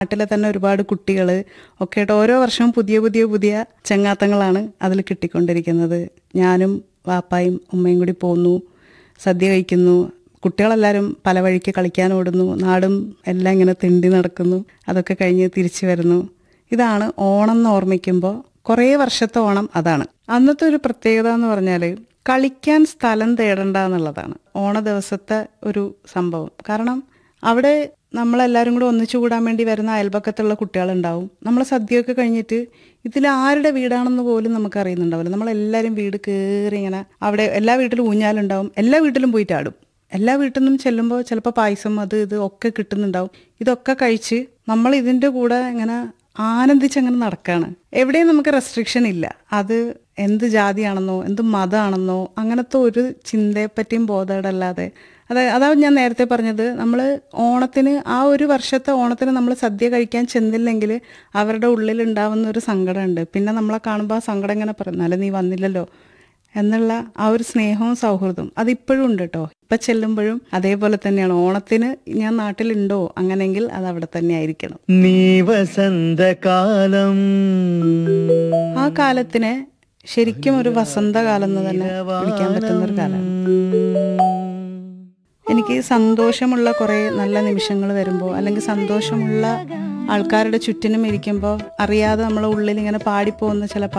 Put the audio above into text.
നാട്ടിലെ തന്നെ ഒരുപാട് കുട്ടികൾ ഒക്കെ ആയിട്ട് ഓരോ വർഷവും പുതിയ പുതിയ പുതിയ ചങ്ങാത്തങ്ങളാണ് അതിൽ കിട്ടിക്കൊണ്ടിരിക്കുന്നത് ഞാനും വാപ്പായും ഉമ്മയും കൂടി പോന്നു സദ്യ കഴിക്കുന്നു കുട്ടികളെല്ലാവരും പല വഴിക്ക് കളിക്കാൻ ഓടുന്നു നാടും എല്ലാം ഇങ്ങനെ തിണ്ടി നടക്കുന്നു അതൊക്കെ കഴിഞ്ഞ് തിരിച്ചു വരുന്നു ഇതാണ് ഓണം എന്ന് ഓർമ്മിക്കുമ്പോൾ കുറേ വർഷത്തെ ഓണം അതാണ് അന്നത്തെ ഒരു പ്രത്യേകത എന്ന് പറഞ്ഞാൽ കളിക്കാൻ സ്ഥലം തേടണ്ട എന്നുള്ളതാണ് ഓണ ദിവസത്തെ ഒരു സംഭവം കാരണം അവിടെ നമ്മളെല്ലാവരും കൂടെ ഒന്നിച്ചു കൂടാൻ വേണ്ടി വരുന്ന അയൽപക്കത്തുള്ള കുട്ടികളുണ്ടാവും നമ്മൾ സദ്യയൊക്കെ കഴിഞ്ഞിട്ട് ഇതിൽ ആരുടെ വീടാണെന്ന് പോലും നമുക്ക് അറിയുന്നുണ്ടാവില്ല നമ്മളെല്ലാവരും വീട് കയറി ഇങ്ങനെ അവിടെ എല്ലാ വീട്ടിലും ഊഞ്ഞാലുണ്ടാവും എല്ലാ വീട്ടിലും പോയിട്ട് ആടും എല്ലാ വീട്ടിൽ നിന്നും ചെല്ലുമ്പോൾ ചിലപ്പോൾ പായസം അത് ഇത് ഒക്കെ കിട്ടുന്നുണ്ടാവും ഇതൊക്കെ കഴിച്ച് നമ്മൾ ഇതിൻ്റെ കൂടെ ഇങ്ങനെ ആനന്ദിച്ച് അങ്ങനെ നടക്കുകയാണ് എവിടെയും നമുക്ക് റെസ്ട്രിക്ഷൻ ഇല്ല അത് എന്ത് ജാതിയാണെന്നോ എന്ത് മതമാണെന്നോ അങ്ങനത്തെ ഒരു ചിന്തയെപ്പറ്റിയും ബോധമല്ലാതെ അതെ അതാണ് ഞാൻ നേരത്തെ പറഞ്ഞത് നമ്മൾ ഓണത്തിന് ആ ഒരു വർഷത്തെ ഓണത്തിന് നമ്മൾ സദ്യ കഴിക്കാൻ ചെന്നില്ലെങ്കിൽ അവരുടെ ഉള്ളിൽ ഉണ്ടാവുന്ന ഒരു സങ്കടമുണ്ട് പിന്നെ നമ്മളെ കാണുമ്പോൾ ആ സങ്കടം ഇങ്ങനെ പറഞ്ഞാലും നീ വന്നില്ലല്ലോ എന്നുള്ള ആ ഒരു സ്നേഹവും സൗഹൃദവും അതിപ്പോഴും ഉണ്ട് കേട്ടോ ഇപ്പം ചെല്ലുമ്പോഴും അതേപോലെ തന്നെയാണ് ഓണത്തിന് ഞാൻ നാട്ടിലുണ്ടോ അങ്ങനെയെങ്കിൽ അത് അവിടെ തന്നെ ആയിരിക്കണം നീ വസന്തകാലം ആ കാലത്തിനെ ശരിക്കും ഒരു വസന്തകാലം എന്ന് തന്നെ വിളിക്കാൻ പറ്റുന്ന ഒരു കാലമാണ് എനിക്ക് സന്തോഷമുള്ള കുറേ നല്ല നിമിഷങ്ങൾ വരുമ്പോൾ അല്ലെങ്കിൽ സന്തോഷമുള്ള ആൾക്കാരുടെ ചുറ്റിനും ഇരിക്കുമ്പോൾ അറിയാതെ നമ്മളെ ഉള്ളിൽ ഇങ്ങനെ പാടിപ്പോകുന്ന ചില